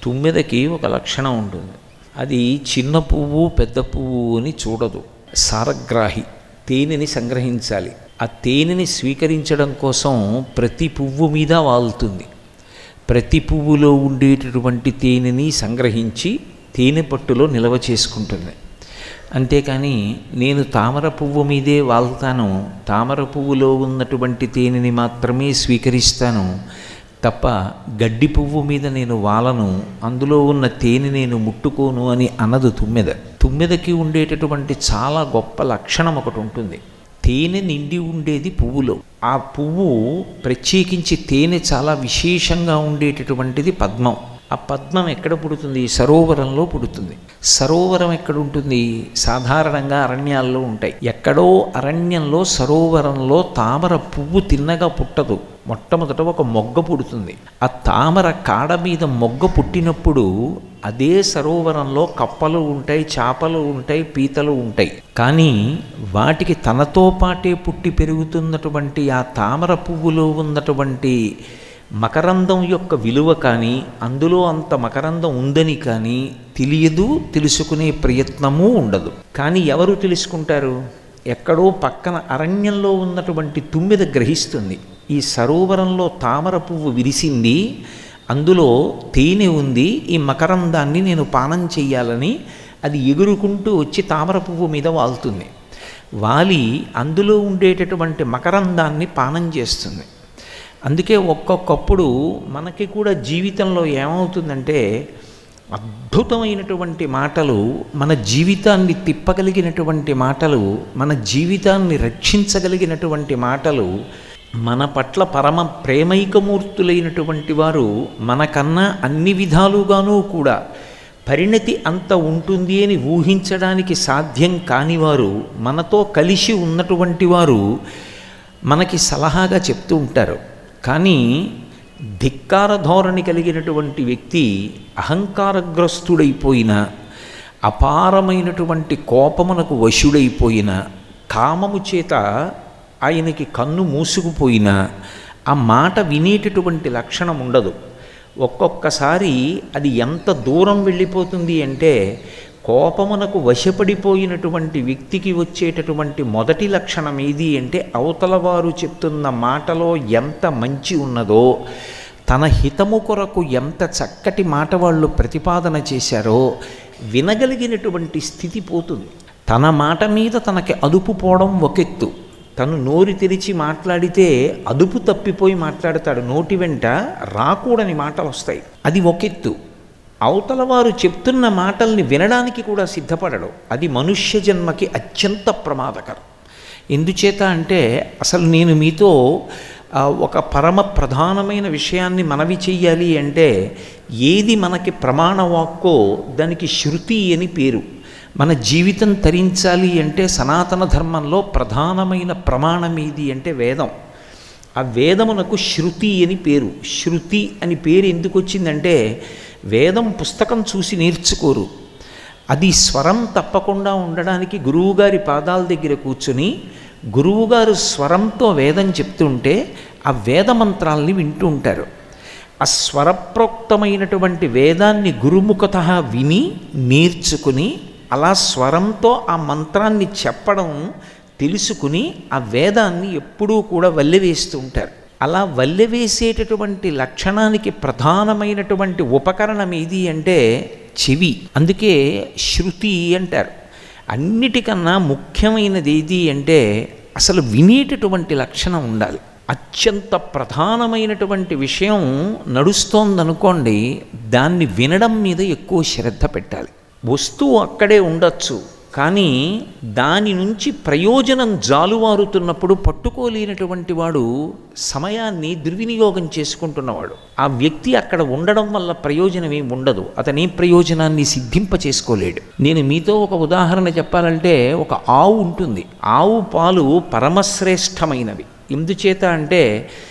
తుమ్మెదకి ఒక లక్షణం ఉంటుంది అది చిన్న పువ్వు పెద్ద పువ్వు అని చూడదు సారగ్రాహి తేనెని సంగ్రహించాలి ఆ తేనెని స్వీకరించడం కోసం ప్రతి పువ్వు మీద వాలుతుంది ప్రతి పువ్వులో ఉండేటటువంటి తేనెని సంగ్రహించి తేనె పట్టులో నిల్వ చేసుకుంటుంది అంతేకాని నేను తామర పువ్వు మీదే వాళ్తాను తామర పువ్వులో ఉన్నటువంటి తేనెని మాత్రమే స్వీకరిస్తాను తప్ప గడ్డి పువ్వు మీద నేను వాలను అందులో ఉన్న తేనె నేను ముట్టుకోను అని అనదు తుమ్మెద తుమ్మెదకి ఉండేటటువంటి చాలా గొప్ప లక్షణం ఒకటి ఉంటుంది తేనె నిండి ఉండేది పువ్వులో ఆ పువ్వు ప్రత్యేకించి తేనె చాలా విశేషంగా ఉండేటటువంటిది పద్మం ఆ పద్మం ఎక్కడ పుడుతుంది సరోవరంలో పుడుతుంది సరోవరం ఎక్కడ ఉంటుంది సాధారణంగా అరణ్యాల్లో ఉంటాయి ఎక్కడో అరణ్యంలో సరోవరంలో తామర పువ్వు తిన్నగా పుట్టదు మొట్టమొదట ఒక మొగ్గ పుడుతుంది ఆ తామర కాడ మీద మొగ్గ పుట్టినప్పుడు అదే సరోవరంలో కప్పలు ఉంటాయి చేపలు ఉంటాయి పీతలు ఉంటాయి కానీ వాటికి తనతో పాటే పుట్టి పెరుగుతున్నటువంటి ఆ తామర పువ్వులో ఉన్నటువంటి మకరందం యొక్క విలువ కానీ అందులో అంత మకరందం ఉందని కానీ తెలియదు తెలుసుకునే ప్రయత్నము ఉండదు కానీ ఎవరు తెలుసుకుంటారు ఎక్కడో పక్కన అరణ్యంలో ఉన్నటువంటి తుమ్మెద గ్రహిస్తుంది ఈ సరోవరంలో తామర పువ్వు విరిసింది అందులో తేనె ఉంది ఈ మకరందాన్ని నేను పానం చెయ్యాలని అది ఎగురుకుంటూ వచ్చి తామర పువ్వు మీద వాలుతుంది వాలి అందులో ఉండేటటువంటి మకరందాన్ని పానం చేస్తుంది అందుకే ఒక్కొక్కప్పుడు మనకి కూడా జీవితంలో ఏమవుతుందంటే అద్భుతమైనటువంటి మాటలు మన జీవితాన్ని తిప్పగలిగినటువంటి మాటలు మన జీవితాన్ని రక్షించగలిగినటువంటి మాటలు మన పట్ల పరమ ప్రేమైకమూర్తులైనటువంటి వారు మనకన్నా అన్ని విధాలుగానూ కూడా పరిణతి అంత ఉంటుంది అని ఊహించడానికి సాధ్యం కానివారు మనతో కలిసి ఉన్నటువంటి వారు మనకి సలహాగా చెప్తూ ఉంటారు కానీ ధిక్కార ధోరణి కలిగినటువంటి వ్యక్తి అహంకారగ్రస్తుడైపోయిన అపారమైనటువంటి కోపమునకు వశుడైపోయిన కామము చేత ఆయనకి కన్ను మూసుకుపోయిన ఆ మాట వినేటటువంటి లక్షణం ఉండదు ఒక్కొక్కసారి అది ఎంత దూరం వెళ్ళిపోతుంది అంటే కోపమునకు వశపడిపోయినటువంటి వ్యక్తికి వచ్చేటటువంటి మొదటి లక్షణం ఏది అంటే అవతల వారు చెప్తున్న మాటలో ఎంత మంచి ఉన్నదో తన హితము కొరకు ఎంత చక్కటి మాట వాళ్ళు ప్రతిపాదన చేశారో వినగలిగినటువంటి స్థితి పోతుంది తన మాట మీద తనకి అదుపు పోవడం ఒకెత్తు తను నోరు తెరిచి మాట్లాడితే అదుపు తప్పిపోయి మాట్లాడతాడు నోటి వెంట రాకూడని మాటలు వస్తాయి అది ఒకెత్తు అవతల వారు చెప్తున్న మాటల్ని వినడానికి కూడా సిద్ధపడడు అది మనుష్య జన్మకి అత్యంత ప్రమాదకరం ఎందుచేత అంటే అసలు నేను మీతో ఆ, ఒక పరమ ప్రధానమైన విషయాన్ని మనవి చెయ్యాలి అంటే ఏది మనకి ప్రమాణవాక్కో దానికి శృతి అని పేరు మన జీవితం తరించాలి అంటే సనాతన ధర్మంలో ప్రధానమైన ప్రమాణం ఏది అంటే వేదం ఆ వేదమునకు శృతి అని పేరు శృతి అని పేరు ఎందుకు వచ్చిందంటే వేదం పుస్తకం చూసి నేర్చుకోరు అది స్వరం తప్పకుండా ఉండడానికి గురువుగారి పాదాల దగ్గర కూర్చుని గురువుగారు స్వరంతో వేదం చెప్తుంటే ఆ వేద మంత్రాల్ని వింటూ ఉంటారు ఆ స్వరప్రోక్తమైనటువంటి వేదాన్ని గురుముఖత విని నేర్చుకుని అలా స్వరంతో ఆ మంత్రాన్ని చెప్పడం తెలుసుకుని ఆ వేదాన్ని ఎప్పుడూ కూడా వల్లెవేస్తూ ఉంటారు అలా వల్లెవేసేటటువంటి లక్షణానికి ప్రధానమైనటువంటి ఉపకరణం ఏది అంటే చెవి అందుకే శృతి అంటారు అన్నిటికన్నా ముఖ్యమైనది ఏది అంటే అసలు వినేటటువంటి లక్షణం ఉండాలి అత్యంత ప్రధానమైనటువంటి విషయం నడుస్తోందనుకోండి దాన్ని వినడం మీద ఎక్కువ శ్రద్ధ పెట్టాలి వస్తువు అక్కడే ఉండొచ్చు కానీ దాని నుంచి ప్రయోజనం జాలువారుతున్నప్పుడు పట్టుకోలేనటువంటి వాడు సమయాన్ని దుర్వినియోగం చేసుకుంటున్నవాడు ఆ వ్యక్తి అక్కడ ఉండడం వల్ల ప్రయోజనం ఏమి ఉండదు అతని ప్రయోజనాన్ని సిద్ధింప చేసుకోలేడు నేను మీతో ఒక ఉదాహరణ చెప్పాలంటే ఒక ఆవు ఉంటుంది ఆవు పాలు పరమశ్రేష్టమైనవి ఎందుచేత అంటే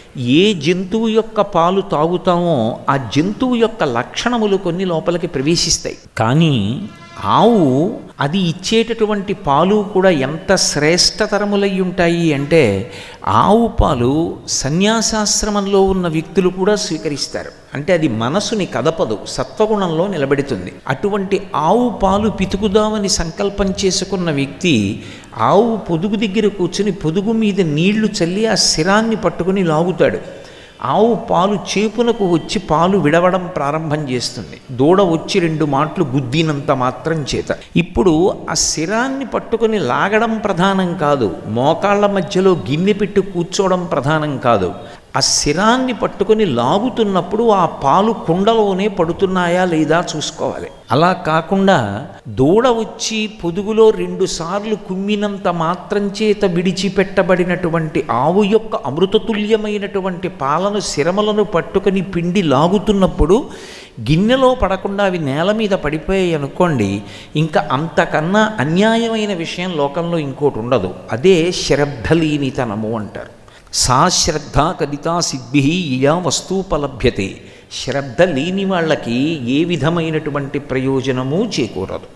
ఏ జంతువు యొక్క పాలు తాగుతామో ఆ జంతువు యొక్క లక్షణములు కొన్ని లోపలికి ప్రవేశిస్తాయి కానీ ఆవు అది ఇచ్చేటటువంటి పాలు కూడా ఎంత శ్రేష్టతరములై ఉంటాయి అంటే ఆవు పాలు సన్యాసాశ్రమంలో ఉన్న వ్యక్తులు కూడా స్వీకరిస్తారు అంటే అది మనసుని కదపదు సత్వగుణంలో నిలబెడుతుంది అటువంటి ఆవు పాలు పితుకుదామని సంకల్పం చేసుకున్న వ్యక్తి ఆవు పొదుగు దగ్గర కూర్చుని పొదుగు మీద నీళ్లు చల్లి ఆ శిరాన్ని పట్టుకుని లాగుతాడు ఆవు పాలు చేపునకు వచ్చి పాలు విడవడం ప్రారంభం చేస్తుంది దూడ వచ్చి రెండు మాటలు గుద్దినంత మాత్రం చేత ఇప్పుడు ఆ శిరాన్ని పట్టుకొని లాగడం ప్రధానం కాదు మోకాళ్ళ మధ్యలో గిన్నె పెట్టి కూర్చోవడం ప్రధానం కాదు ఆ శిరాన్ని పట్టుకొని లాగుతున్నప్పుడు ఆ పాలు కుండలోనే పడుతున్నాయా లేదా చూసుకోవాలి అలా కాకుండా దూడ వచ్చి పొదుగులో రెండు సార్లు కుమ్మినంత మాత్రం చేత విడిచిపెట్టబడినటువంటి ఆవు యొక్క అమృతతుల్యమైనటువంటి పాలను శిరమలను పట్టుకొని పిండి లాగుతున్నప్పుడు గిన్నెలో పడకుండా అవి నేల మీద పడిపోయాయి అనుకోండి ఇంకా అంతకన్నా అన్యాయమైన విషయం లోకంలో ఇంకోటి ఉండదు అదే శ్రద్ధలీనితనము అంటారు సా శ్రద్ధ కదితా సిద్ధి ఇయా వస్తూపలభ్యతే శ్రద్ధ లేని వాళ్ళకి ఏ విధమైనటువంటి ప్రయోజనము చేకూరదు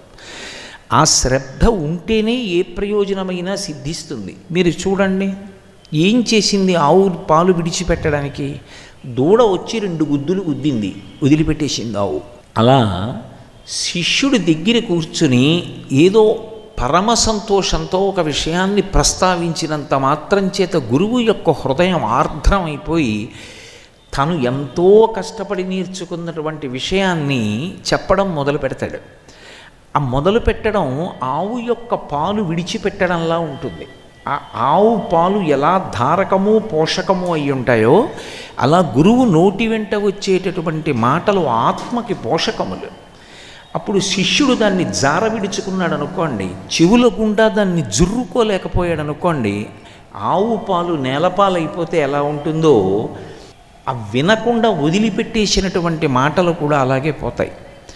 ఆ శ్రద్ధ ఉంటేనే ఏ ప్రయోజనమైనా సిద్ధిస్తుంది మీరు చూడండి ఏం చేసింది ఆవు పాలు విడిచిపెట్టడానికి దూడ వచ్చి రెండు గుద్దులు గుద్దింది వదిలిపెట్టేసింది ఆవు అలా శిష్యుడి దగ్గర కూర్చుని ఏదో పరమ సంతోషంతో ఒక విషయాన్ని ప్రస్తావించినంత మాత్రం చేత గురువు యొక్క హృదయం ఆర్ద్రం అయిపోయి తను ఎంతో కష్టపడి నేర్చుకున్నటువంటి విషయాన్ని చెప్పడం మొదలు పెడతాడు ఆ మొదలు పెట్టడం ఆవు యొక్క పాలు విడిచిపెట్టడంలా ఉంటుంది ఆ ఆవు పాలు ఎలా ధారకము పోషకము అయి ఉంటాయో అలా గురువు నోటి వెంట వచ్చేటటువంటి మాటలు ఆత్మకి పోషకములు అప్పుడు శిష్యుడు దాన్ని జార విడుచుకున్నాడు అనుకోండి చెవుల గుండా దాన్ని జుర్రుకోలేకపోయాడు అనుకోండి ఆవు పాలు నేలపాలైపోతే ఎలా ఉంటుందో ఆ వినకుండా వదిలిపెట్టేసినటువంటి మాటలు కూడా అలాగే పోతాయి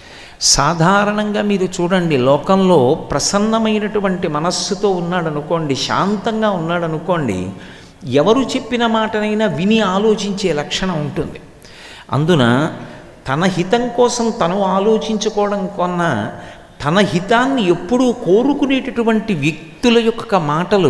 సాధారణంగా మీరు చూడండి లోకంలో ప్రసన్నమైనటువంటి మనస్సుతో ఉన్నాడు అనుకోండి శాంతంగా ఉన్నాడు అనుకోండి ఎవరు చెప్పిన మాటనైనా విని ఆలోచించే లక్షణం ఉంటుంది అందున తన హితం కోసం తను ఆలోచించుకోవడం కొన్నా తన హితాన్ని ఎప్పుడూ కోరుకునేటటువంటి వ్యక్తుల యొక్క మాటలు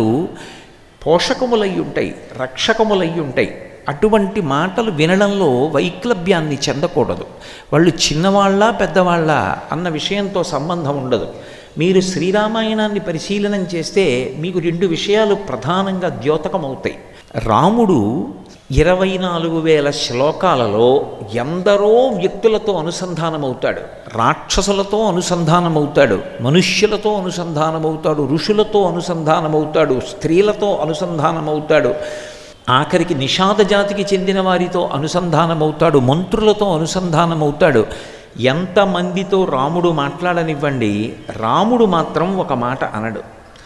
పోషకములై ఉంటాయి రక్షకములై ఉంటాయి అటువంటి మాటలు వినడంలో వైక్లభ్యాన్ని చెందకూడదు వాళ్ళు చిన్నవాళ్ళ పెద్దవాళ్ళ అన్న విషయంతో సంబంధం ఉండదు మీరు శ్రీరామాయణాన్ని పరిశీలనం చేస్తే మీకు రెండు విషయాలు ప్రధానంగా ద్యోతకమవుతాయి రాముడు ఇరవై నాలుగు వేల శ్లోకాలలో ఎందరో వ్యక్తులతో అనుసంధానమవుతాడు రాక్షసులతో అనుసంధానమవుతాడు మనుష్యులతో అనుసంధానమవుతాడు ఋషులతో అనుసంధానమవుతాడు స్త్రీలతో అనుసంధానమవుతాడు ఆఖరికి నిషాద జాతికి చెందిన వారితో అనుసంధానమవుతాడు మంత్రులతో అనుసంధానమవుతాడు ఎంతమందితో రాముడు మాట్లాడనివ్వండి రాముడు మాత్రం ఒక మాట అనడు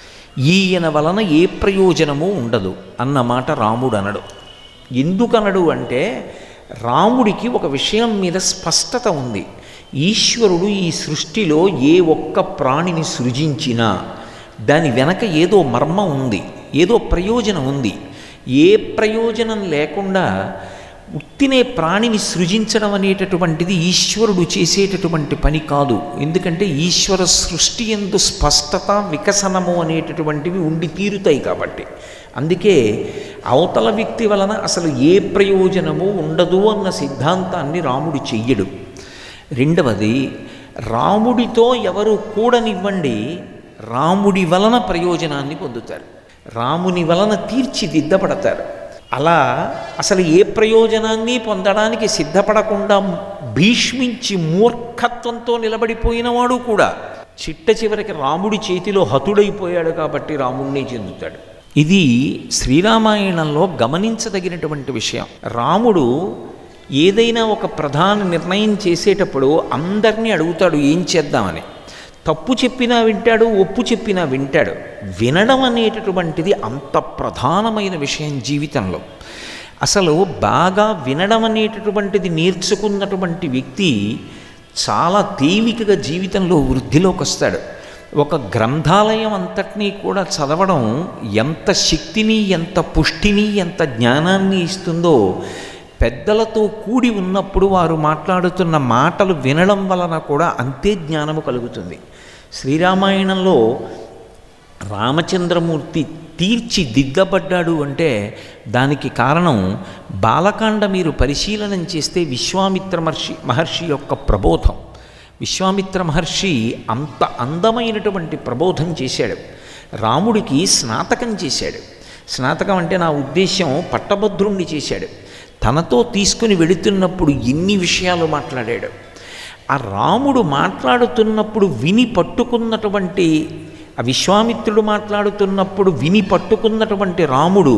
ఈయన వలన ఏ ప్రయోజనము ఉండదు అన్న మాట రాముడు అనడు ఎందుకనడు అంటే రాముడికి ఒక విషయం మీద స్పష్టత ఉంది ఈశ్వరుడు ఈ సృష్టిలో ఏ ఒక్క ప్రాణిని సృజించినా దాని వెనక ఏదో మర్మం ఉంది ఏదో ప్రయోజనం ఉంది ఏ ప్రయోజనం లేకుండా ఉత్తినే ప్రాణిని సృజించడం అనేటటువంటిది ఈశ్వరుడు చేసేటటువంటి పని కాదు ఎందుకంటే ఈశ్వర సృష్టి ఎందు స్పష్టత వికసనము అనేటటువంటివి ఉండి తీరుతాయి కాబట్టి అందుకే అవతల వ్యక్తి వలన అసలు ఏ ప్రయోజనము ఉండదు అన్న సిద్ధాంతాన్ని రాముడు చెయ్యడు రెండవది రాముడితో ఎవరు కూడనివ్వండి రాముడి వలన ప్రయోజనాన్ని పొందుతారు రాముని వలన తీర్చిదిద్దపడతారు అలా అసలు ఏ ప్రయోజనాన్ని పొందడానికి సిద్ధపడకుండా భీష్మించి మూర్ఖత్వంతో నిలబడిపోయినవాడు కూడా చిట్ట చివరికి రాముడి చేతిలో హతుడైపోయాడు కాబట్టి రాముణ్ణి చెందుతాడు ఇది శ్రీరామాయణంలో గమనించదగినటువంటి విషయం రాముడు ఏదైనా ఒక ప్రధాన నిర్ణయం చేసేటప్పుడు అందరినీ అడుగుతాడు ఏం చేద్దామని తప్పు చెప్పినా వింటాడు ఒప్పు చెప్పినా వింటాడు వినడం అనేటటువంటిది అంత ప్రధానమైన విషయం జీవితంలో అసలు బాగా వినడం అనేటటువంటిది నేర్చుకున్నటువంటి వ్యక్తి చాలా తేలికగా జీవితంలో వృద్ధిలోకి వస్తాడు ఒక గ్రంథాలయం అంతటినీ కూడా చదవడం ఎంత శక్తిని ఎంత పుష్టిని ఎంత జ్ఞానాన్ని ఇస్తుందో పెద్దలతో కూడి ఉన్నప్పుడు వారు మాట్లాడుతున్న మాటలు వినడం వలన కూడా అంతే జ్ఞానము కలుగుతుంది శ్రీరామాయణంలో రామచంద్రమూర్తి తీర్చిదిద్దబడ్డాడు అంటే దానికి కారణం బాలకాండ మీరు పరిశీలనం చేస్తే విశ్వామిత్ర మహర్షి మహర్షి యొక్క ప్రబోధం విశ్వామిత్ర మహర్షి అంత అందమైనటువంటి ప్రబోధం చేశాడు రాముడికి స్నాతకం చేశాడు స్నాతకం అంటే నా ఉద్దేశ్యం పట్టభద్రుణ్ణి చేశాడు తనతో తీసుకుని వెళుతున్నప్పుడు ఎన్ని విషయాలు మాట్లాడాడు ఆ రాముడు మాట్లాడుతున్నప్పుడు విని పట్టుకున్నటువంటి ఆ విశ్వామిత్రుడు మాట్లాడుతున్నప్పుడు విని పట్టుకున్నటువంటి రాముడు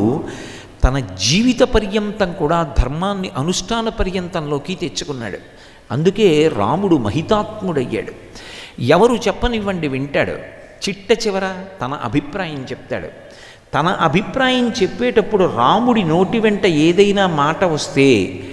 తన జీవిత పర్యంతం కూడా ధర్మాన్ని అనుష్ఠాన పర్యంతంలోకి తెచ్చుకున్నాడు అందుకే రాముడు మహితాత్ముడయ్యాడు ఎవరు చెప్పనివ్వండి వింటాడు చిట్ట చివర తన అభిప్రాయం చెప్తాడు తన అభిప్రాయం చెప్పేటప్పుడు రాముడి నోటి వెంట ఏదైనా మాట వస్తే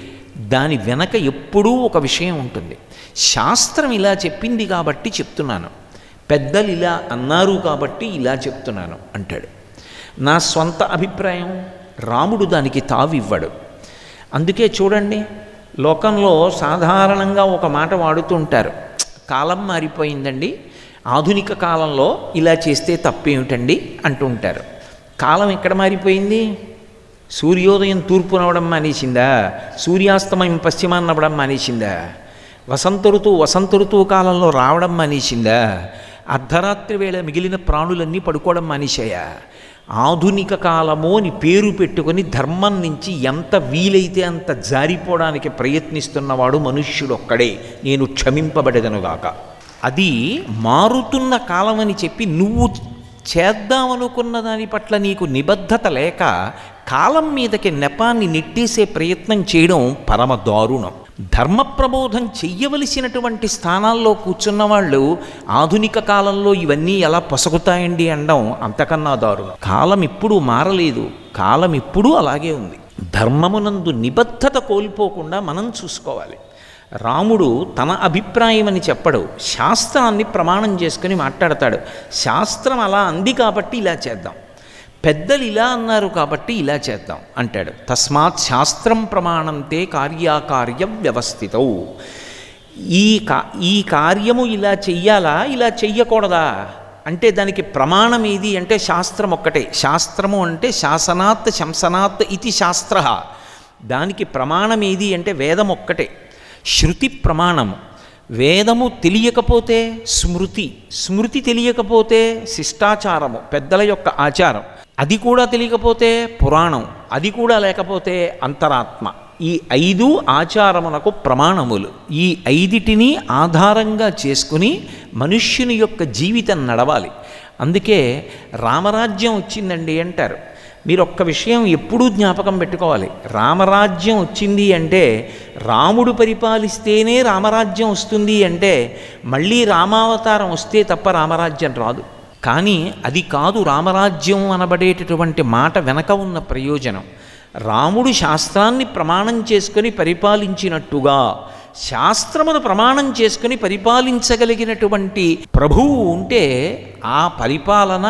దాని వెనక ఎప్పుడూ ఒక విషయం ఉంటుంది శాస్త్రం ఇలా చెప్పింది కాబట్టి చెప్తున్నాను పెద్దలు ఇలా అన్నారు కాబట్టి ఇలా చెప్తున్నాను అంటాడు నా స్వంత అభిప్రాయం రాముడు దానికి తావివ్వడు అందుకే చూడండి లోకంలో సాధారణంగా ఒక మాట వాడుతుంటారు కాలం మారిపోయిందండి ఆధునిక కాలంలో ఇలా చేస్తే తప్పేమిటండి అంటుంటారు కాలం ఎక్కడ మారిపోయింది సూర్యోదయం తూర్పున అవ్వడం మానేసిందా సూర్యాస్తమయం పశ్చిమాన్న అవ్వడం మానేసిందా వసంత ఋతువు వసంత ఋతువు కాలంలో రావడం మానేసిందా అర్ధరాత్రి వేళ మిగిలిన ప్రాణులన్నీ పడుకోవడం మానేశాయా ఆధునిక కాలము అని పేరు పెట్టుకొని ధర్మం నుంచి ఎంత వీలైతే అంత జారిపోవడానికి ప్రయత్నిస్తున్నవాడు మనుష్యుడు ఒక్కడే నేను క్షమింపబడదనుగాక అది మారుతున్న కాలమని చెప్పి నువ్వు చేద్దామనుకున్న దాని పట్ల నీకు నిబద్ధత లేక కాలం మీదకి నెపాన్ని నెట్టేసే ప్రయత్నం చేయడం పరమ దారుణం ధర్మ ప్రబోధం చెయ్యవలసినటువంటి స్థానాల్లో కూర్చున్న వాళ్ళు ఆధునిక కాలంలో ఇవన్నీ ఎలా పొసగుతాయండి అనడం అంతకన్నా దారుణం కాలం ఇప్పుడు మారలేదు కాలం ఇప్పుడు అలాగే ఉంది ధర్మమునందు నిబద్ధత కోల్పోకుండా మనం చూసుకోవాలి రాముడు తన అభిప్రాయం అని చెప్పడు శాస్త్రాన్ని ప్రమాణం చేసుకుని మాట్లాడతాడు శాస్త్రం అలా అంది కాబట్టి ఇలా చేద్దాం పెద్దలు ఇలా అన్నారు కాబట్టి ఇలా చేద్దాం అంటాడు తస్మాత్ శాస్త్రం ప్రమాణంతే కార్యాకార్య వ్యవస్థితౌ ఈ కా ఈ కార్యము ఇలా చెయ్యాలా ఇలా చెయ్యకూడదా అంటే దానికి ప్రమాణం ఏది అంటే శాస్త్రం ఒక్కటే శాస్త్రము అంటే శాసనాత్ శంసనాత్ ఇది శాస్త్ర దానికి ప్రమాణం ఏది అంటే వేదం ఒక్కటే శృతి ప్రమాణము వేదము తెలియకపోతే స్మృతి స్మృతి తెలియకపోతే శిష్టాచారము పెద్దల యొక్క ఆచారం అది కూడా తెలియకపోతే పురాణం అది కూడా లేకపోతే అంతరాత్మ ఈ ఐదు ఆచారమునకు ప్రమాణములు ఈ ఐదిటిని ఆధారంగా చేసుకుని మనుష్యుని యొక్క జీవితం నడవాలి అందుకే రామరాజ్యం వచ్చిందండి అంటారు మీరు ఒక్క విషయం ఎప్పుడూ జ్ఞాపకం పెట్టుకోవాలి రామరాజ్యం వచ్చింది అంటే రాముడు పరిపాలిస్తేనే రామరాజ్యం వస్తుంది అంటే మళ్ళీ రామావతారం వస్తే తప్ప రామరాజ్యం రాదు కానీ అది కాదు రామరాజ్యం అనబడేటటువంటి మాట వెనక ఉన్న ప్రయోజనం రాముడు శాస్త్రాన్ని ప్రమాణం చేసుకొని పరిపాలించినట్టుగా శాస్త్రమును ప్రమాణం చేసుకుని పరిపాలించగలిగినటువంటి ప్రభువు ఉంటే ఆ పరిపాలన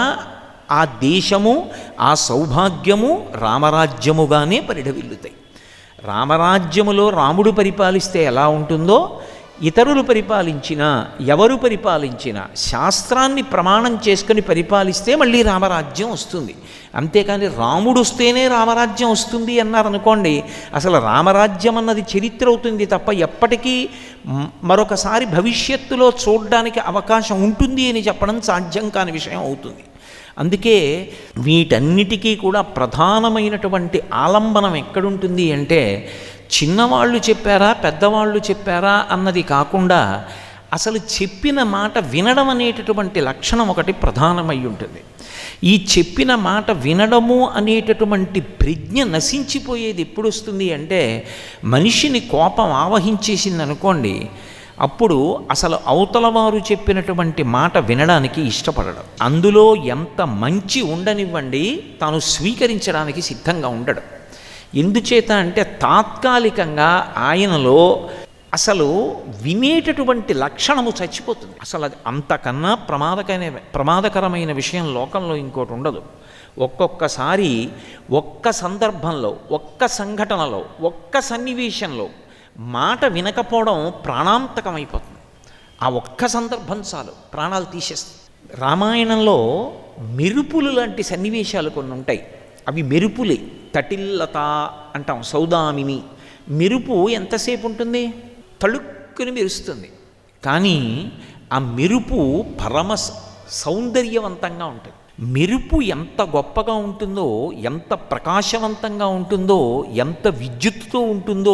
ఆ దేశము ఆ సౌభాగ్యము రామరాజ్యముగానే పరిఢవిల్లుతాయి రామరాజ్యములో రాముడు పరిపాలిస్తే ఎలా ఉంటుందో ఇతరులు పరిపాలించినా ఎవరు పరిపాలించినా శాస్త్రాన్ని ప్రమాణం చేసుకుని పరిపాలిస్తే మళ్ళీ రామరాజ్యం వస్తుంది అంతేకాని రాముడు వస్తేనే రామరాజ్యం వస్తుంది అన్నారనుకోండి అసలు రామరాజ్యం అన్నది చరిత్ర అవుతుంది తప్ప ఎప్పటికీ మ్- మరొకసారి భవిష్యత్తులో చూడడానికి అవకాశం ఉంటుంది అని చెప్పడం సాధ్యం కాని విషయం అవుతుంది అందుకే వీటన్నిటికీ కూడా ప్రధానమైనటువంటి ఆలంబనం ఎక్కడుంటుంది అంటే చిన్నవాళ్ళు చెప్పారా పెద్దవాళ్ళు చెప్పారా అన్నది కాకుండా అసలు చెప్పిన మాట వినడం అనేటటువంటి లక్షణం ఒకటి ప్రధానమై ఉంటుంది ఈ చెప్పిన మాట వినడము అనేటటువంటి ప్రజ్ఞ నశించిపోయేది ఎప్పుడు వస్తుంది అంటే మనిషిని కోపం ఆవహించేసింది అనుకోండి అప్పుడు అసలు అవతల వారు చెప్పినటువంటి మాట వినడానికి ఇష్టపడడం అందులో ఎంత మంచి ఉండనివ్వండి తాను స్వీకరించడానికి సిద్ధంగా ఉండడం ఎందుచేత అంటే తాత్కాలికంగా ఆయనలో అసలు వినేటటువంటి లక్షణము చచ్చిపోతుంది అసలు అది అంతకన్నా ప్రమాదకరమైన ప్రమాదకరమైన విషయం లోకంలో ఇంకోటి ఉండదు ఒక్కొక్కసారి ఒక్క సందర్భంలో ఒక్క సంఘటనలో ఒక్క సన్నివేశంలో మాట వినకపోవడం ప్రాణాంతకమైపోతుంది ఆ ఒక్క సందర్భం చాలు ప్రాణాలు తీసేస్తుంది రామాయణంలో మెరుపులు లాంటి సన్నివేశాలు కొన్ని ఉంటాయి అవి మెరుపులే తటిల్లత అంటాం సౌదామిని మెరుపు ఎంతసేపు ఉంటుంది తళుక్కుని మెరుస్తుంది కానీ ఆ మెరుపు పరమ స- సౌందర్యవంతంగా ఉంటుంది మెరుపు ఎంత గొప్పగా ఉంటుందో ఎంత ప్రకాశవంతంగా ఉంటుందో ఎంత విద్యుత్తుతో ఉంటుందో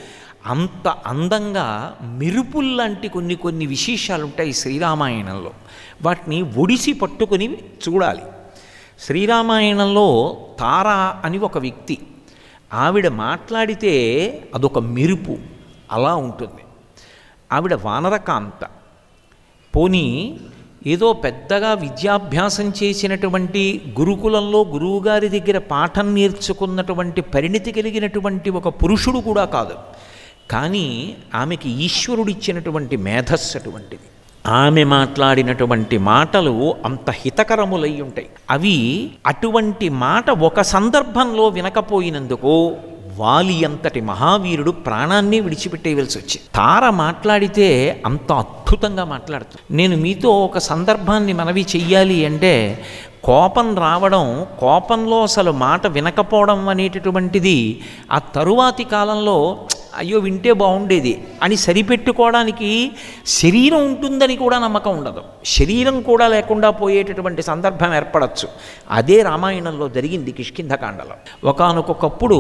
అంత అందంగా మెరుపుల్లాంటి కొన్ని కొన్ని విశేషాలు ఉంటాయి శ్రీరామాయణంలో వాటిని ఒడిసి పట్టుకొని చూడాలి శ్రీరామాయణంలో తార అని ఒక వ్యక్తి ఆవిడ మాట్లాడితే అదొక మెరుపు అలా ఉంటుంది ఆవిడ వానరకాంత పోనీ ఏదో పెద్దగా విద్యాభ్యాసం చేసినటువంటి గురుకులంలో గురువుగారి దగ్గర పాఠం నేర్చుకున్నటువంటి పరిణితి కలిగినటువంటి ఒక పురుషుడు కూడా కాదు కానీ ఆమెకి ఈశ్వరుడిచ్చినటువంటి మేధస్సు అటువంటిది ఆమె మాట్లాడినటువంటి మాటలు అంత హితకరములై ఉంటాయి అవి అటువంటి మాట ఒక సందర్భంలో వినకపోయినందుకు వాలి అంతటి మహావీరుడు ప్రాణాన్ని విడిచిపెట్టేయవలసి వచ్చింది తార మాట్లాడితే అంత అద్భుతంగా మాట్లాడుతుంది నేను మీతో ఒక సందర్భాన్ని మనవి చెయ్యాలి అంటే కోపం రావడం కోపంలో అసలు మాట వినకపోవడం అనేటటువంటిది ఆ తరువాతి కాలంలో అయ్యో వింటే బాగుండేది అని సరిపెట్టుకోవడానికి శరీరం ఉంటుందని కూడా నమ్మకం ఉండదు శరీరం కూడా లేకుండా పోయేటటువంటి సందర్భం ఏర్పడచ్చు అదే రామాయణంలో జరిగింది కిష్కింధకాండలో ఒకానొకప్పుడు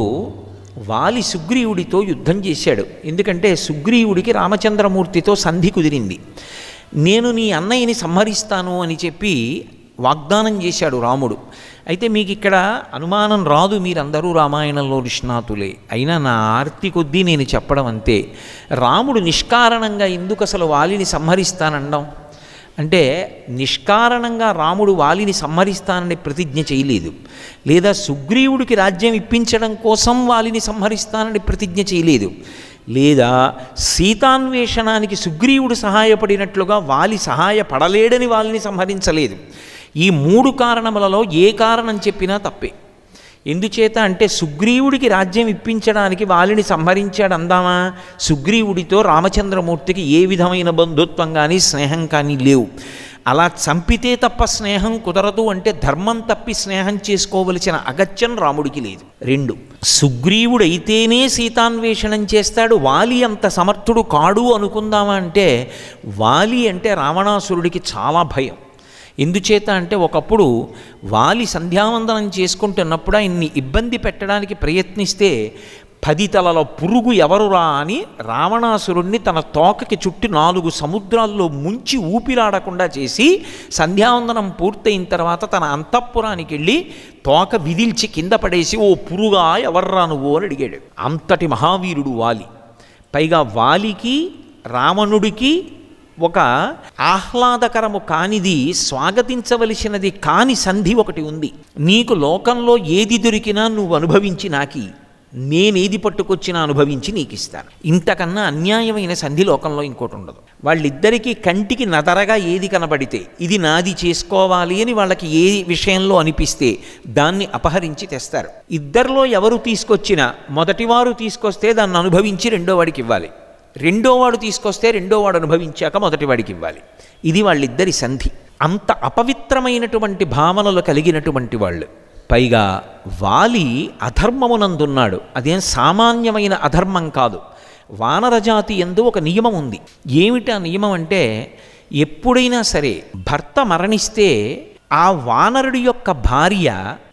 వాలి సుగ్రీవుడితో యుద్ధం చేశాడు ఎందుకంటే సుగ్రీవుడికి రామచంద్రమూర్తితో సంధి కుదిరింది నేను నీ అన్నయ్యని సంహరిస్తాను అని చెప్పి వాగ్దానం చేశాడు రాముడు అయితే మీకు ఇక్కడ అనుమానం రాదు మీరందరూ రామాయణంలో నిష్ణాతులే అయినా నా ఆర్తి కొద్దీ నేను చెప్పడం అంతే రాముడు నిష్కారణంగా ఎందుకు అసలు వాలిని సంహరిస్తానండం అంటే నిష్కారణంగా రాముడు వాలిని సంహరిస్తానని ప్రతిజ్ఞ చేయలేదు లేదా సుగ్రీవుడికి రాజ్యం ఇప్పించడం కోసం వాలిని సంహరిస్తానని ప్రతిజ్ఞ చేయలేదు లేదా సీతాన్వేషణానికి సుగ్రీవుడు సహాయపడినట్లుగా వాలి సహాయపడలేడని వాళ్ళని సంహరించలేదు ఈ మూడు కారణములలో ఏ కారణం చెప్పినా తప్పే ఎందుచేత అంటే సుగ్రీవుడికి రాజ్యం ఇప్పించడానికి వాలిని సంహరించాడు అందామా సుగ్రీవుడితో రామచంద్రమూర్తికి ఏ విధమైన బంధుత్వం కానీ స్నేహం కానీ లేవు అలా చంపితే తప్ప స్నేహం కుదరదు అంటే ధర్మం తప్పి స్నేహం చేసుకోవలసిన అగత్యం రాముడికి లేదు రెండు సుగ్రీవుడైతేనే సీతాన్వేషణం చేస్తాడు వాలి అంత సమర్థుడు కాడు అనుకుందామా అంటే వాలి అంటే రావణాసురుడికి చాలా భయం ఎందుచేత అంటే ఒకప్పుడు వాలి సంధ్యావందనం చేసుకుంటున్నప్పుడు ఆయన్ని ఇబ్బంది పెట్టడానికి ప్రయత్నిస్తే పది తలల పురుగు ఎవరురా అని రావణాసురుణ్ణి తన తోకకి చుట్టి నాలుగు సముద్రాల్లో ముంచి ఊపిరాడకుండా చేసి సంధ్యావందనం పూర్తయిన తర్వాత తన అంతఃపురానికి వెళ్ళి తోక విదిల్చి కింద పడేసి ఓ పురుగా ఎవర్రా నువ్వు అని అడిగాడు అంతటి మహావీరుడు వాలి పైగా వాలికి రావణుడికి ఒక ఆహ్లాదకరము కానిది స్వాగతించవలసినది కాని సంధి ఒకటి ఉంది నీకు లోకంలో ఏది దొరికినా నువ్వు అనుభవించి నాకి నేనేది పట్టుకొచ్చినా అనుభవించి నీకు ఇస్తాను ఇంతకన్నా అన్యాయమైన సంధి లోకంలో ఇంకోటి ఉండదు వాళ్ళిద్దరికీ కంటికి నదరగా ఏది కనబడితే ఇది నాది చేసుకోవాలి అని వాళ్ళకి ఏ విషయంలో అనిపిస్తే దాన్ని అపహరించి తెస్తారు ఇద్దరిలో ఎవరు తీసుకొచ్చినా మొదటివారు తీసుకొస్తే దాన్ని అనుభవించి రెండో వాడికి ఇవ్వాలి రెండోవాడు తీసుకొస్తే రెండోవాడు అనుభవించాక మొదటివాడికి ఇవ్వాలి ఇది వాళ్ళిద్దరి సంధి అంత అపవిత్రమైనటువంటి భావనలు కలిగినటువంటి వాళ్ళు పైగా వాలి అధర్మమునందున్నాడు అదేం సామాన్యమైన అధర్మం కాదు వానరజాతి ఎందు ఒక నియమం ఉంది ఏమిటి ఆ నియమం అంటే ఎప్పుడైనా సరే భర్త మరణిస్తే ఆ వానరుడి యొక్క భార్య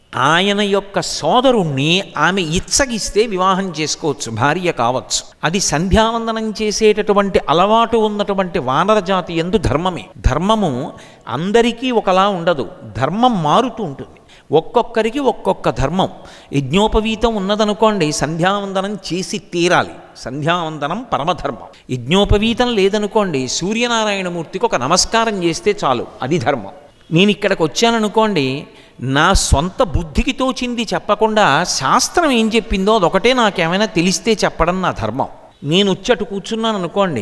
ఆయన యొక్క సోదరుణ్ణి ఆమె ఇచ్చగిస్తే వివాహం చేసుకోవచ్చు భార్య కావచ్చు అది సంధ్యావందనం చేసేటటువంటి అలవాటు ఉన్నటువంటి వానర జాతి ఎందు ధర్మమే ధర్మము అందరికీ ఒకలా ఉండదు ధర్మం మారుతూ ఉంటుంది ఒక్కొక్కరికి ఒక్కొక్క ధర్మం యజ్ఞోపవీతం ఉన్నదనుకోండి సంధ్యావందనం చేసి తీరాలి సంధ్యావందనం పరమధర్మం యజ్ఞోపవీతం లేదనుకోండి సూర్యనారాయణమూర్తికి ఒక నమస్కారం చేస్తే చాలు అది ధర్మం నేను ఇక్కడికి వచ్చాననుకోండి నా సొంత బుద్ధికి తోచింది చెప్పకుండా శాస్త్రం ఏం చెప్పిందో అదొకటే నాకేమైనా తెలిస్తే చెప్పడం నా ధర్మం నేను వచ్చి అటు కూర్చున్నాను అనుకోండి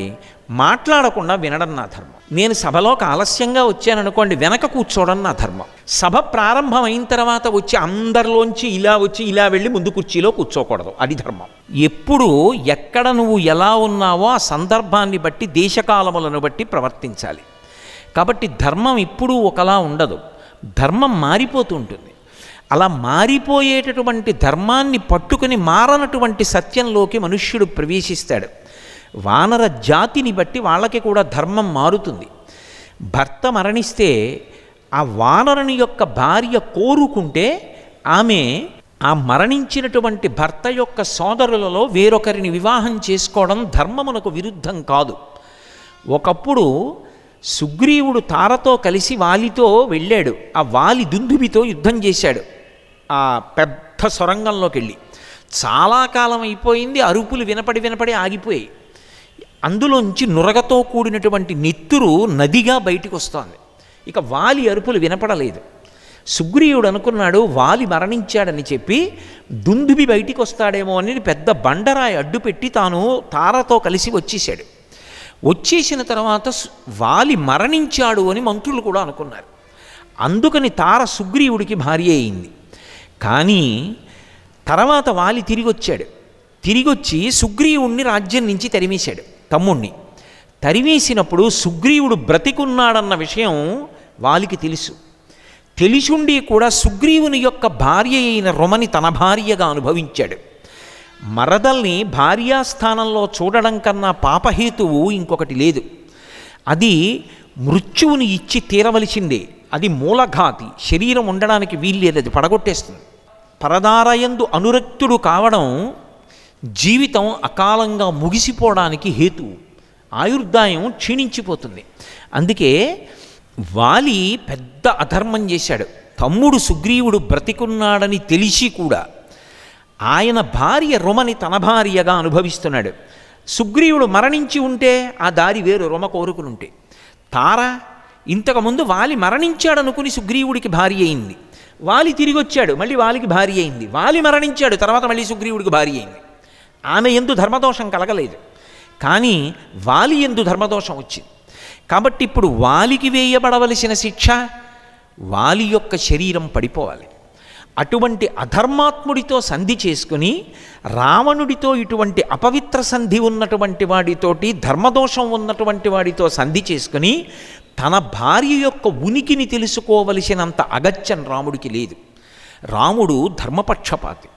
మాట్లాడకుండా వినడం నా ధర్మం నేను సభలోకి ఆలస్యంగా వచ్చాననుకోండి వెనక కూర్చోవడం నా ధర్మం సభ ప్రారంభం అయిన తర్వాత వచ్చి అందరిలోంచి ఇలా వచ్చి ఇలా వెళ్ళి ముందు కుర్చీలో కూర్చోకూడదు అది ధర్మం ఎప్పుడు ఎక్కడ నువ్వు ఎలా ఉన్నావో ఆ సందర్భాన్ని బట్టి దేశకాలములను బట్టి ప్రవర్తించాలి కాబట్టి ధర్మం ఎప్పుడూ ఒకలా ఉండదు ధర్మం మారిపోతూ ఉంటుంది అలా మారిపోయేటటువంటి ధర్మాన్ని పట్టుకుని మారనటువంటి సత్యంలోకి మనుష్యుడు ప్రవేశిస్తాడు వానర జాతిని బట్టి వాళ్ళకి కూడా ధర్మం మారుతుంది భర్త మరణిస్తే ఆ వానరుని యొక్క భార్య కోరుకుంటే ఆమె ఆ మరణించినటువంటి భర్త యొక్క సోదరులలో వేరొకరిని వివాహం చేసుకోవడం ధర్మమునకు విరుద్ధం కాదు ఒకప్పుడు సుగ్రీవుడు తారతో కలిసి వాలితో వెళ్ళాడు ఆ వాలి దుందుబితో యుద్ధం చేశాడు ఆ పెద్ద సొరంగంలోకి వెళ్ళి చాలా కాలం అయిపోయింది అరుపులు వినపడి వినపడి ఆగిపోయాయి అందులోంచి నురగతో కూడినటువంటి నెత్తురు నదిగా బయటికి వస్తోంది ఇక వాలి అరుపులు వినపడలేదు సుగ్రీవుడు అనుకున్నాడు వాలి మరణించాడని చెప్పి దుందుబి బయటికి వస్తాడేమో అని పెద్ద బండరాయి అడ్డుపెట్టి తాను తారతో కలిసి వచ్చేసాడు వచ్చేసిన తర్వాత సు- వాలి మరణించాడు అని మంత్రులు కూడా అనుకున్నారు అందుకని తార సుగ్రీవుడికి భార్య అయింది కానీ తర్వాత వాలి తిరిగి వచ్చాడు తిరిగి వచ్చి సుగ్రీవుణ్ణి రాజ్యం నుంచి తరిమేశాడు తమ్ముణ్ణి తరిమేసినప్పుడు సుగ్రీవుడు బ్రతికున్నాడన్న విషయం వాలికి తెలుసు తెలిసుండి కూడా సుగ్రీవుని యొక్క భార్య అయిన రొమని తన భార్యగా అనుభవించాడు మరదల్ని భార్యాస్థానంలో చూడడం కన్నా పాపహేతువు ఇంకొకటి లేదు అది మృత్యువుని ఇచ్చి తీరవలసిందే అది మూలఘాతి శరీరం ఉండడానికి వీల్లేదు అది పడగొట్టేస్తుంది పరదారయందు అనురక్తుడు కావడం జీవితం అకాలంగా ముగిసిపోవడానికి హేతువు ఆయుర్దాయం క్షీణించిపోతుంది అందుకే వాలి పెద్ద అధర్మం చేశాడు తమ్ముడు సుగ్రీవుడు బ్రతికున్నాడని తెలిసి కూడా ఆయన భార్య రొమని తన భార్యగా అనుభవిస్తున్నాడు సుగ్రీవుడు మరణించి ఉంటే ఆ దారి వేరు రొమ కోరుకునుంటే తార ఇంతకుముందు వాలి మరణించాడనుకుని సుగ్రీవుడికి భార్య అయింది వాలి తిరిగి వచ్చాడు మళ్ళీ వాలికి భార్య అయింది వాలి మరణించాడు తర్వాత మళ్ళీ సుగ్రీవుడికి భార్య అయింది ఆమె ఎందు ధర్మదోషం కలగలేదు కానీ వాలి ఎందు ధర్మదోషం వచ్చింది కాబట్టి ఇప్పుడు వాలికి వేయబడవలసిన శిక్ష వాలి యొక్క శరీరం పడిపోవాలి అటువంటి అధర్మాత్ముడితో సంధి చేసుకుని రావణుడితో ఇటువంటి అపవిత్ర సంధి ఉన్నటువంటి వాడితోటి ధర్మదోషం ఉన్నటువంటి వాడితో సంధి చేసుకుని తన భార్య యొక్క ఉనికిని తెలుసుకోవలసినంత అగత్యం రాముడికి లేదు రాముడు ధర్మపక్షపాతి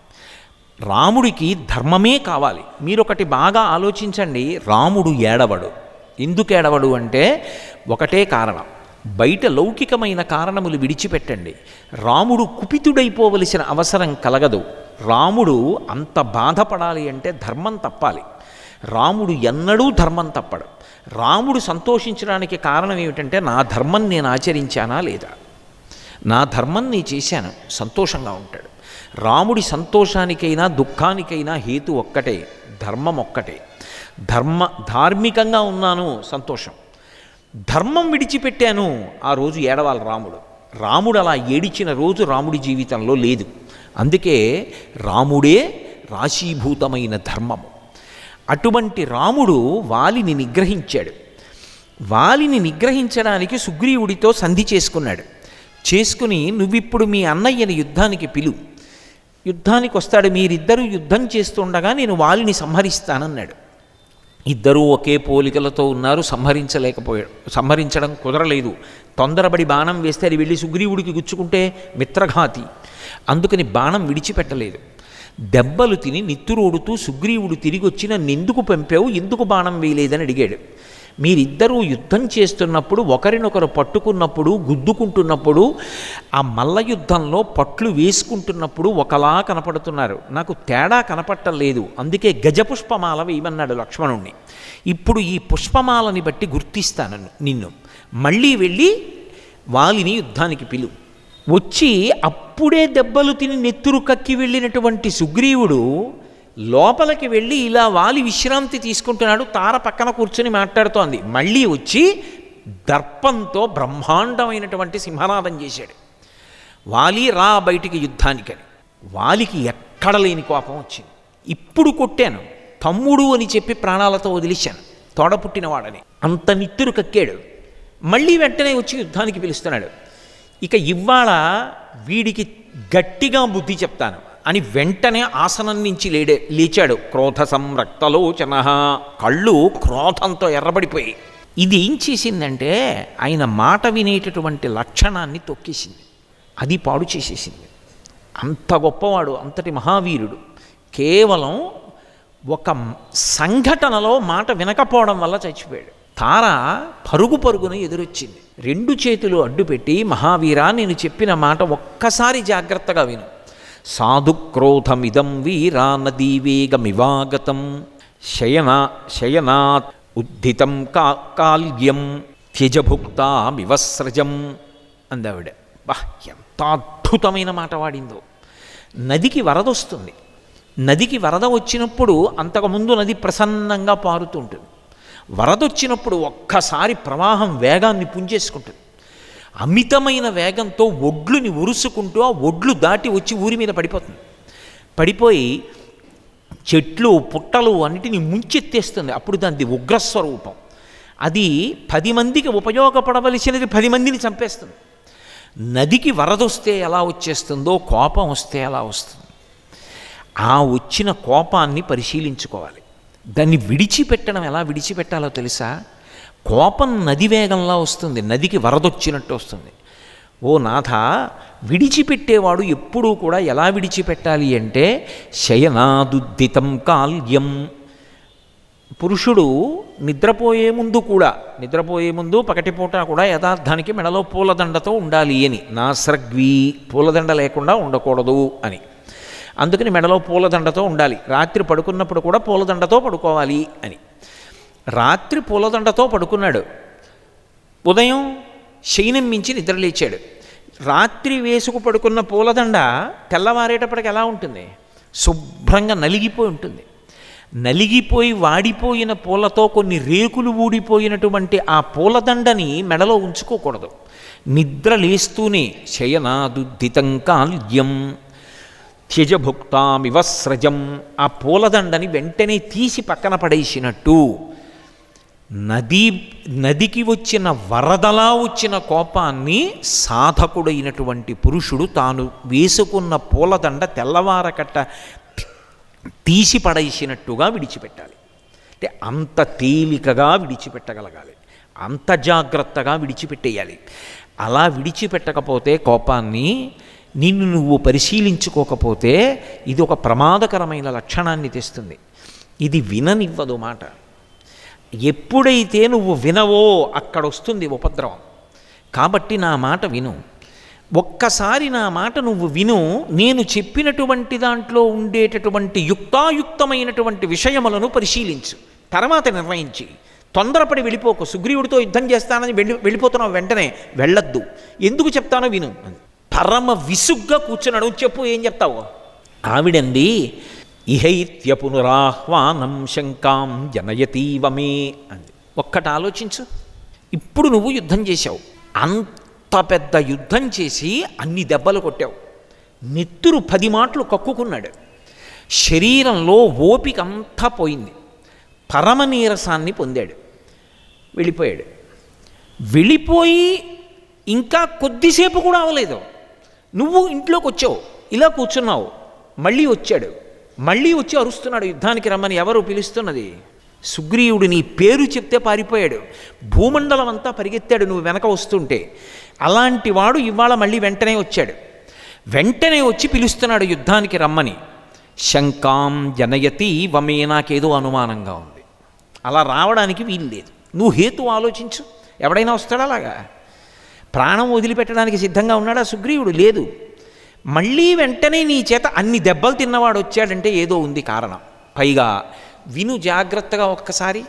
రాముడికి ధర్మమే కావాలి మీరు ఒకటి బాగా ఆలోచించండి రాముడు ఏడవడు ఎందుకు ఏడవడు అంటే ఒకటే కారణం బయట లౌకికమైన కారణములు విడిచిపెట్టండి రాముడు కుపితుడైపోవలసిన అవసరం కలగదు రాముడు అంత బాధపడాలి అంటే ధర్మం తప్పాలి రాముడు ఎన్నడూ ధర్మం తప్పడు రాముడు సంతోషించడానికి కారణం ఏమిటంటే నా ధర్మం నేను ఆచరించానా లేదా నా ధర్మం నీ చేశాను సంతోషంగా ఉంటాడు రాముడి సంతోషానికైనా దుఃఖానికైనా హేతు ఒక్కటే ధర్మం ఒక్కటే ధర్మ ధార్మికంగా ఉన్నాను సంతోషం ధర్మం విడిచిపెట్టాను ఆ రోజు ఏడవాలి రాముడు రాముడు అలా ఏడిచిన రోజు రాముడి జీవితంలో లేదు అందుకే రాముడే రాశీభూతమైన ధర్మము అటువంటి రాముడు వాలిని నిగ్రహించాడు వాలిని నిగ్రహించడానికి సుగ్రీవుడితో సంధి చేసుకున్నాడు చేసుకుని నువ్విప్పుడు మీ అన్నయ్యని యుద్ధానికి పిలు యుద్ధానికి వస్తాడు మీరిద్దరూ యుద్ధం చేస్తుండగా నేను వాలిని సంహరిస్తానన్నాడు ఇద్దరూ ఒకే పోలికలతో ఉన్నారు సంహరించలేకపోయాడు సంహరించడం కుదరలేదు తొందరపడి బాణం వేస్తే అది వెళ్ళి సుగ్రీవుడికి గుచ్చుకుంటే మిత్రఘాతి అందుకని బాణం విడిచిపెట్టలేదు దెబ్బలు తిని నిత్తురోడుతూ సుగ్రీవుడు తిరిగి వచ్చి నన్ను ఎందుకు పంపావు ఎందుకు బాణం వేయలేదని అడిగాడు మీరిద్దరూ యుద్ధం చేస్తున్నప్పుడు ఒకరినొకరు పట్టుకున్నప్పుడు గుద్దుకుంటున్నప్పుడు ఆ మల్ల యుద్ధంలో పట్లు వేసుకుంటున్నప్పుడు ఒకలా కనపడుతున్నారు నాకు తేడా కనపడటం లేదు అందుకే గజపుష్పమాల వేయమన్నాడు లక్ష్మణుణ్ణి ఇప్పుడు ఈ పుష్పమాలని బట్టి గుర్తిస్తాను నిన్ను మళ్ళీ వెళ్ళి వాలిని యుద్ధానికి పిలు వచ్చి అప్పుడే దెబ్బలు తిని నెత్తురు కక్కి వెళ్ళినటువంటి సుగ్రీవుడు లోపలికి వెళ్ళి ఇలా వాలి విశ్రాంతి తీసుకుంటున్నాడు తార పక్కన కూర్చొని మాట్లాడుతోంది మళ్ళీ వచ్చి దర్పంతో బ్రహ్మాండమైనటువంటి సింహనాదం చేశాడు వాలి రా బయటికి యుద్ధానికని వాలికి ఎక్కడ లేని కోపం వచ్చింది ఇప్పుడు కొట్టాను తమ్ముడు అని చెప్పి ప్రాణాలతో వదిలేశాను తోడ పుట్టినవాడని అంత నిత్తురు కక్కాడు మళ్ళీ వెంటనే వచ్చి యుద్ధానికి పిలుస్తున్నాడు ఇక ఇవాళ వీడికి గట్టిగా బుద్ధి చెప్తాను అని వెంటనే ఆసనం నుంచి లేడే లేచాడు క్రోధ సంరక్తలోచన కళ్ళు క్రోధంతో ఎర్రబడిపోయి ఇది ఏం చేసిందంటే ఆయన మాట వినేటటువంటి లక్షణాన్ని తొక్కేసింది అది పాడు చేసేసింది అంత గొప్పవాడు అంతటి మహావీరుడు కేవలం ఒక సంఘటనలో మాట వినకపోవడం వల్ల చచ్చిపోయాడు తార పరుగు పరుగున ఎదురొచ్చింది రెండు చేతులు అడ్డుపెట్టి మహావీరా నేను చెప్పిన మాట ఒక్కసారి జాగ్రత్తగా విను సాధుక్రోధమిదం వీరా నదీవేగమివాగతం శయనా శయనాత్ ఉద్ధితం కా కాల్యం త్యజభుక్తామివస్రజం అందావిడ బా ఎంత అద్భుతమైన మాట వాడిందో నదికి వరద వస్తుంది నదికి వరద వచ్చినప్పుడు అంతకుముందు నది ప్రసన్నంగా పారుతుంటుంది వరద వచ్చినప్పుడు ఒక్కసారి ప్రవాహం వేగాన్ని పుంజేసుకుంటుంది అమితమైన వేగంతో ఒడ్లుని ఉరుసుకుంటూ ఆ ఒడ్లు దాటి వచ్చి ఊరి మీద పడిపోతుంది పడిపోయి చెట్లు పుట్టలు అన్నిటిని ముంచెత్తేస్తుంది అప్పుడు దానిది ఉగ్రస్వరూపం అది పది మందికి ఉపయోగపడవలసినది పది మందిని చంపేస్తుంది నదికి వరదొస్తే ఎలా వచ్చేస్తుందో కోపం వస్తే ఎలా వస్తుంది ఆ వచ్చిన కోపాన్ని పరిశీలించుకోవాలి దాన్ని విడిచిపెట్టడం ఎలా విడిచిపెట్టాలో తెలుసా కోపం నది వేగంలా వస్తుంది నదికి వరదొచ్చినట్టు వస్తుంది ఓ నాథ విడిచిపెట్టేవాడు ఎప్పుడూ కూడా ఎలా విడిచిపెట్టాలి అంటే శయనాదుద్దితం కాల్యం పురుషుడు నిద్రపోయే ముందు కూడా నిద్రపోయే ముందు పకటిపూట కూడా యథార్థానికి మెడలో పూలదండతో ఉండాలి అని నాస్రగ్వి పూలదండ లేకుండా ఉండకూడదు అని అందుకని మెడలో పూలదండతో ఉండాలి రాత్రి పడుకున్నప్పుడు కూడా పూలదండతో పడుకోవాలి అని రాత్రి పూలదండతో పడుకున్నాడు ఉదయం శయనం మించి నిద్రలేచాడు రాత్రి వేసుకు పడుకున్న పూలదండ తెల్లవారేటప్పటికి ఎలా ఉంటుంది శుభ్రంగా నలిగిపోయి ఉంటుంది నలిగిపోయి వాడిపోయిన పూలతో కొన్ని రేకులు ఊడిపోయినటువంటి ఆ పూలదండని మెడలో ఉంచుకోకూడదు నిద్ర లేస్తూనే శయనాదుద్దితం కాల్యం త్యజభుక్తామివ స్రజం ఆ పూలదండని వెంటనే తీసి పక్కన పడేసినట్టు నది నదికి వచ్చిన వరదలా వచ్చిన కోపాన్ని సాధకుడైనటువంటి పురుషుడు తాను వేసుకున్న పూలదండ తెల్లవారకట్ట తీసి పడేసినట్టుగా విడిచిపెట్టాలి అంటే అంత తేలికగా విడిచిపెట్టగలగాలి అంత జాగ్రత్తగా విడిచిపెట్టేయాలి అలా విడిచిపెట్టకపోతే కోపాన్ని నిన్ను నువ్వు పరిశీలించుకోకపోతే ఇది ఒక ప్రమాదకరమైన లక్షణాన్ని తెస్తుంది ఇది విననివ్వదు మాట ఎప్పుడైతే నువ్వు వినవో అక్కడ వస్తుంది ఉపద్రవం కాబట్టి నా మాట విను ఒక్కసారి నా మాట నువ్వు విను నేను చెప్పినటువంటి దాంట్లో ఉండేటటువంటి యుక్తాయుక్తమైనటువంటి విషయములను పరిశీలించు తర్వాత నిర్ణయించి తొందరపడి వెళ్ళిపోకు సుగ్రీవుడితో యుద్ధం చేస్తానని వెళ్ళి వెళ్ళిపోతున్నావు వెంటనే వెళ్ళొద్దు ఎందుకు చెప్తానో విను పరమ విసుగ్గా కూర్చున్నాడు చెప్పు ఏం చెప్తావు ఆవిడంది ఇహైత్య పునరాహ్వానం శంకాం జనయతీవ మే అంది ఒక్కటి ఆలోచించు ఇప్పుడు నువ్వు యుద్ధం చేశావు అంత పెద్ద యుద్ధం చేసి అన్ని దెబ్బలు కొట్టావు నెత్తురు పది మాటలు కక్కుకున్నాడు శరీరంలో ఓపిక అంతా పోయింది పరమ నీరసాన్ని పొందాడు వెళ్ళిపోయాడు వెళ్ళిపోయి ఇంకా కొద్దిసేపు కూడా అవ్వలేదు నువ్వు ఇంట్లోకి వచ్చావు ఇలా కూర్చున్నావు మళ్ళీ వచ్చాడు మళ్ళీ వచ్చి అరుస్తున్నాడు యుద్ధానికి రమ్మని ఎవరు పిలుస్తున్నది సుగ్రీవుడు నీ పేరు చెప్తే పారిపోయాడు భూమండలం అంతా పరిగెత్తాడు నువ్వు వెనక వస్తుంటే అలాంటి వాడు ఇవాళ మళ్ళీ వెంటనే వచ్చాడు వెంటనే వచ్చి పిలుస్తున్నాడు యుద్ధానికి రమ్మని శంకాం జనయతి వమే నాకేదో అనుమానంగా ఉంది అలా రావడానికి వీలు లేదు నువ్వు హేతు ఆలోచించు ఎవడైనా వస్తాడా అలాగా ప్రాణం వదిలిపెట్టడానికి సిద్ధంగా ఉన్నాడా సుగ్రీవుడు లేదు మళ్ళీ వెంటనే నీ చేత అన్ని దెబ్బలు తిన్నవాడు వచ్చాడంటే ఏదో ఉంది కారణం పైగా విను జాగ్రత్తగా ఒక్కసారి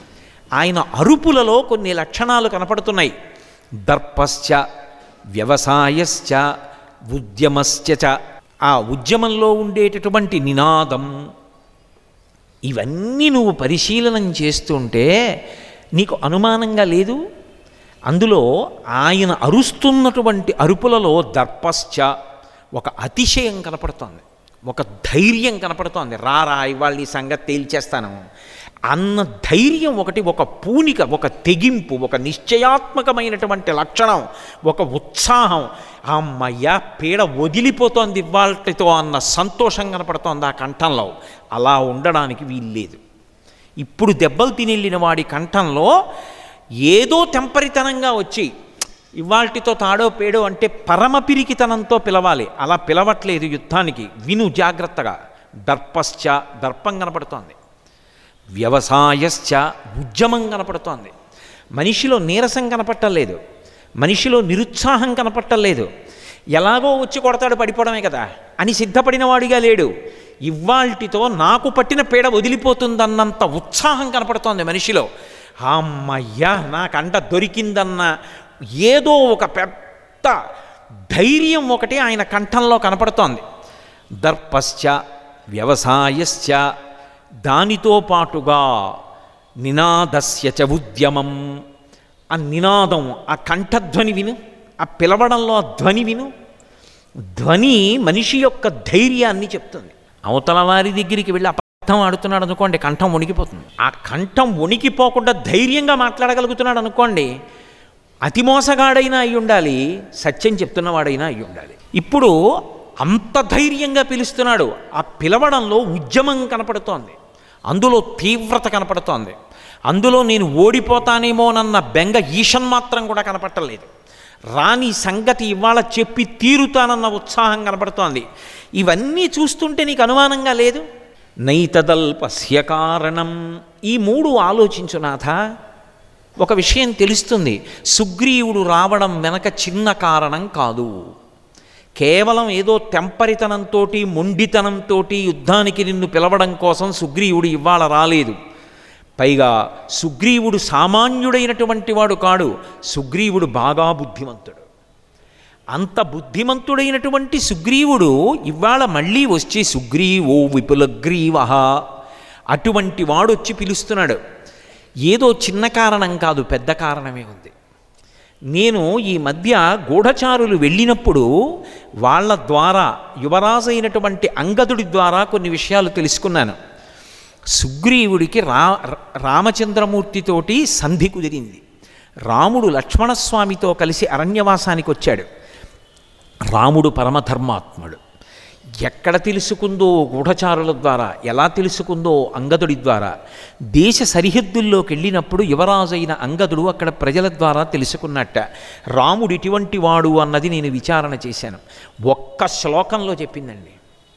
ఆయన అరుపులలో కొన్ని లక్షణాలు కనపడుతున్నాయి దర్పశ్చ వ్యవసాయశ్చ ఉద్యమశ్చ చ. ఆ ఉద్యమంలో ఉండేటటువంటి నినాదం ఇవన్నీ నువ్వు పరిశీలనం చేస్తుంటే నీకు అనుమానంగా లేదు అందులో ఆయన అరుస్తున్నటువంటి అరుపులలో దర్పశ్చ ఒక అతిశయం కనపడుతోంది ఒక ధైర్యం కనపడుతోంది రారా ఇవాళ నీ సంగతి తేల్చేస్తాను అన్న ధైర్యం ఒకటి ఒక పూనిక ఒక తెగింపు ఒక నిశ్చయాత్మకమైనటువంటి లక్షణం ఒక ఉత్సాహం అమ్మయ్య పీడ వదిలిపోతోంది ఇవాళతో అన్న సంతోషం కనపడుతోంది ఆ కంఠంలో అలా ఉండడానికి వీల్లేదు ఇప్పుడు దెబ్బలు తినెళ్ళిన వాడి కంఠంలో ఏదో తెంపరితనంగా వచ్చి ఇవాల్టితో తాడో పేడో అంటే పరమ పిరికితనంతో పిలవాలి అలా పిలవట్లేదు యుద్ధానికి విను జాగ్రత్తగా దర్పశ్చ దర్పం కనపడుతోంది వ్యవసాయశ్చ ఉద్యమం కనపడుతోంది మనిషిలో నీరసం కనపట్టలేదు మనిషిలో నిరుత్సాహం కనపట్టలేదు ఎలాగో వచ్చి కొడతాడు పడిపోవడమే కదా అని సిద్ధపడిన వాడిగా లేడు ఇవాల్టితో నాకు పట్టిన పీడ వదిలిపోతుందన్నంత ఉత్సాహం కనపడుతోంది మనిషిలో అమ్మయ్యా నాకంట దొరికిందన్న ఏదో ఒక పెద్ద ధైర్యం ఒకటి ఆయన కంఠంలో కనపడుతోంది దర్పశ్చ వ్యవసాయశ్చ దానితో పాటుగా నినాదస్య చ ఉద్యమం ఆ నినాదం ఆ కంఠధ్వని విను ఆ పిలవడంలో ఆ ధ్వని విను ధ్వని మనిషి యొక్క ధైర్యాన్ని చెప్తుంది అవతల వారి దగ్గరికి వెళ్ళి అబద్ధం ఆడుతున్నాడు అనుకోండి కంఠం వణికిపోతుంది ఆ కంఠం వణికిపోకుండా ధైర్యంగా మాట్లాడగలుగుతున్నాడు అనుకోండి అతి మోసగాడైనా అయి ఉండాలి సత్యం చెప్తున్నవాడైనా అయి ఉండాలి ఇప్పుడు అంత ధైర్యంగా పిలుస్తున్నాడు ఆ పిలవడంలో ఉద్యమం కనపడుతోంది అందులో తీవ్రత కనపడుతోంది అందులో నేను ఓడిపోతానేమోనన్న బెంగ ఈషన్ మాత్రం కూడా కనపట్టలేదు రాని సంగతి ఇవాళ చెప్పి తీరుతానన్న ఉత్సాహం కనపడుతోంది ఇవన్నీ చూస్తుంటే నీకు అనుమానంగా లేదు నైతదల్పస్య కారణం ఈ మూడు ఆలోచించు నాథ ఒక విషయం తెలుస్తుంది సుగ్రీవుడు రావడం వెనక చిన్న కారణం కాదు కేవలం ఏదో తెంపరితనంతో మొండితనంతో యుద్ధానికి నిన్ను పిలవడం కోసం సుగ్రీవుడు ఇవాళ రాలేదు పైగా సుగ్రీవుడు సామాన్యుడైనటువంటి వాడు కాడు సుగ్రీవుడు బాగా బుద్ధిమంతుడు అంత బుద్ధిమంతుడైనటువంటి సుగ్రీవుడు ఇవాళ మళ్ళీ వచ్చి సుగ్రీవో విపులగ్రీవ అటువంటి వాడు వచ్చి పిలుస్తున్నాడు ఏదో చిన్న కారణం కాదు పెద్ద కారణమే ఉంది నేను ఈ మధ్య గూఢచారులు వెళ్ళినప్పుడు వాళ్ళ ద్వారా యువరాజు అయినటువంటి అంగదుడి ద్వారా కొన్ని విషయాలు తెలుసుకున్నాను సుగ్రీవుడికి రా రామచంద్రమూర్తితోటి సంధి కుదిరింది రాముడు లక్ష్మణస్వామితో కలిసి అరణ్యవాసానికి వచ్చాడు రాముడు పరమధర్మాత్ముడు ఎక్కడ తెలుసుకుందో గూఢచారుల ద్వారా ఎలా తెలుసుకుందో అంగదుడి ద్వారా దేశ సరిహద్దుల్లోకి వెళ్ళినప్పుడు యువరాజైన అంగదుడు అక్కడ ప్రజల ద్వారా తెలుసుకున్నట్ట రాముడు ఇటువంటి వాడు అన్నది నేను విచారణ చేశాను ఒక్క శ్లోకంలో చెప్పిందండి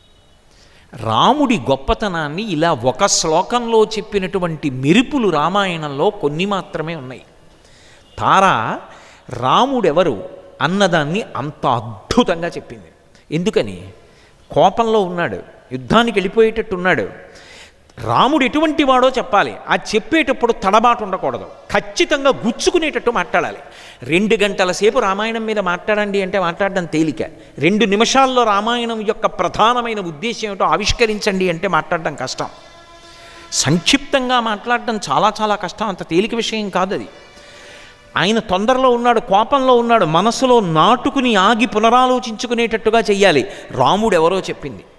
రాముడి గొప్పతనాన్ని ఇలా ఒక శ్లోకంలో చెప్పినటువంటి మెరుపులు రామాయణంలో కొన్ని మాత్రమే ఉన్నాయి తార రాముడెవరు అన్నదాన్ని అంత అద్భుతంగా చెప్పింది ఎందుకని కోపంలో ఉన్నాడు యుద్ధానికి వెళ్ళిపోయేటట్టు ఉన్నాడు రాముడు ఎటువంటి వాడో చెప్పాలి ఆ చెప్పేటప్పుడు తడబాటు ఉండకూడదు ఖచ్చితంగా గుచ్చుకునేటట్టు మాట్లాడాలి రెండు గంటల సేపు రామాయణం మీద మాట్లాడండి అంటే మాట్లాడడం తేలిక రెండు నిమిషాల్లో రామాయణం యొక్క ప్రధానమైన ఉద్దేశం ఏమిటో ఆవిష్కరించండి అంటే మాట్లాడడం కష్టం సంక్షిప్తంగా మాట్లాడడం చాలా చాలా కష్టం అంత తేలిక విషయం కాదు అది ఆయన తొందరలో ఉన్నాడు కోపంలో ఉన్నాడు మనసులో నాటుకుని ఆగి పునరాలోచించుకునేటట్టుగా చెయ్యాలి రాముడు ఎవరో చెప్పింది